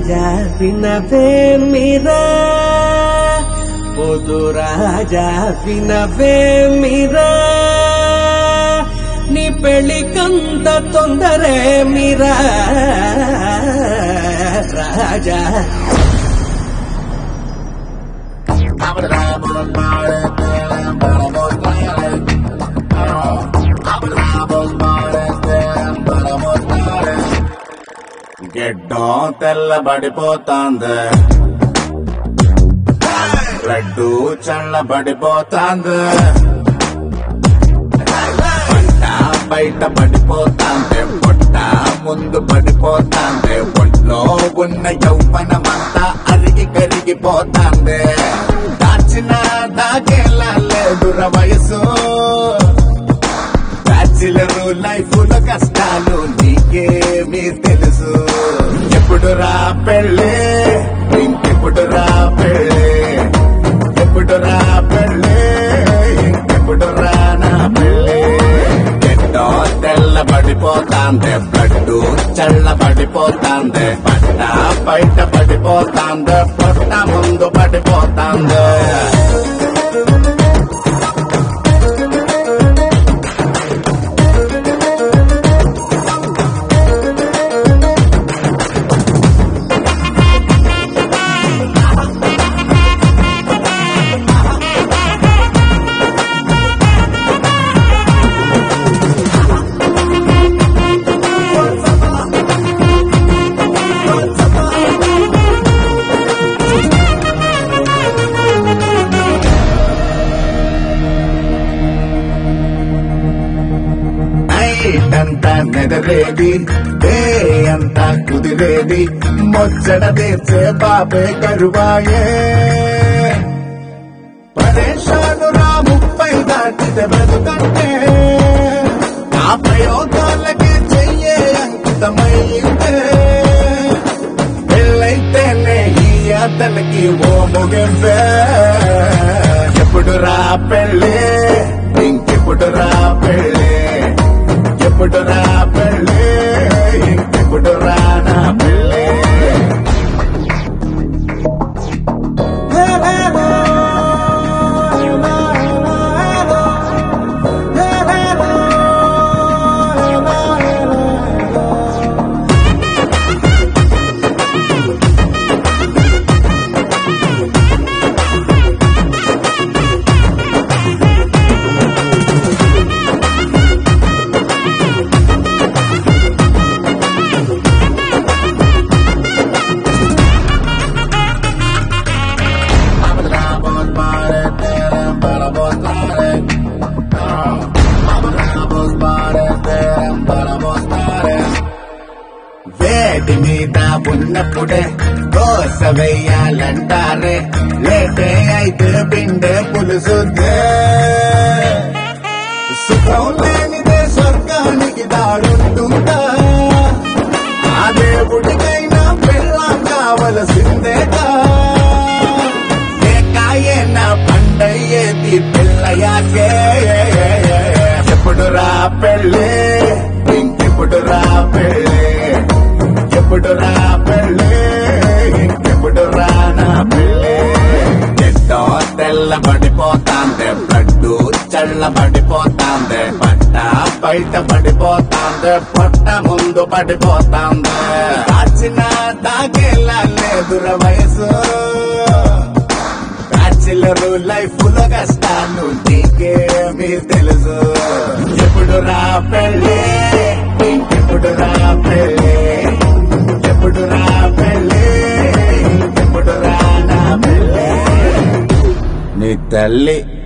రాజా వినవే మీరా పొదు రాజా వినవే మీరా నీ పెళ్ళికంత తొందరే మీరా రాజా గిడ్డం తెల్లబడిపోతాంది లడ్డు చల్లబడిపోతాంది పంట బయట పడిపోతాంది పొట్ట ముందు పడిపోతాంది ఒంట్లో ఉన్న యౌవనమంతా అరిగి కరిగిపోతాంది దాచిన దాగేలా లేదుర వయసు బ్యాచిలరు లైఫ్ లో కష్టాలు నీకేమీ తెలుసు ఎప్పుడు రా పెళ్ళి ఇంకెప్పుడు రా పెళ్ళి ఎప్పుడు రా పెళ్ళి ఇంకెప్పుడు రా నా పెళ్ళి ఎట్టో తెల్లబడిపోతాంది బ్లడ్ చల్లబడిపోతాంది పట్ట బయట పడిపోతాంది పొట్ట ముందు పడిపోతాంది నైట్ అంతా నెదరేది డే అంతా కుదిరేది మొచ్చడ తీర్చే బాబే కరువాయే పరేషాను రా ముప్పై దాటితే బ్రతుకంటే ఆ ప్రయోగాలకి చెయ్యే అంకితమైందే పెళ్ళైతేనే ఈ అతనికి ఓ ముగింపే ఎప్పుడు రా పెళ్ళి ఇంకెప్పుడు రా పెళ్ళి ఎప్పుడు రా పెళ్ళి ఇంకెప్పుడు రా నా పెళ్ళి వేటి మీద ఉన్నప్పుడే దోశ వెయ్యాలంటారే లేటే అయితే పిండే పులుసుద్దే సుఖం లేనిదే స్వర్గానికి దారుంటుందా ఆ దేవుడికైనా పెళ్ళాం కావలసిందేగా ఏకాయన పండయ్యేది పిల్లయాకే ఎప్పుడు రా పెళ్ళి ఇంకెప్పుడు రా పెళ్ళి ఎప్పుడు రా పెళ్ళి ఇంకెప్పుడు రా నా పెళ్ళి ఎట్టో తెల్లబడిపోతాంది బ్లడ్ చల్లబడిపోతాంది పట్ట బయట పడిపోతాంది పొట్ట ముందు పడిపోతాంది దాచిన దాగేలా లేదుర వయసు బ్యాచిలరు లైఫ్ లో కష్టాలు నీకేమీ తెలుసు ఎప్పుడు రా పెళ్ళి ఇంకెప్పుడు రా పెళ్ళి ఎప్పుడు రా పెళ్ళి ఇంకెప్పుడు రా నా పెళ్ళి నీ తల్లి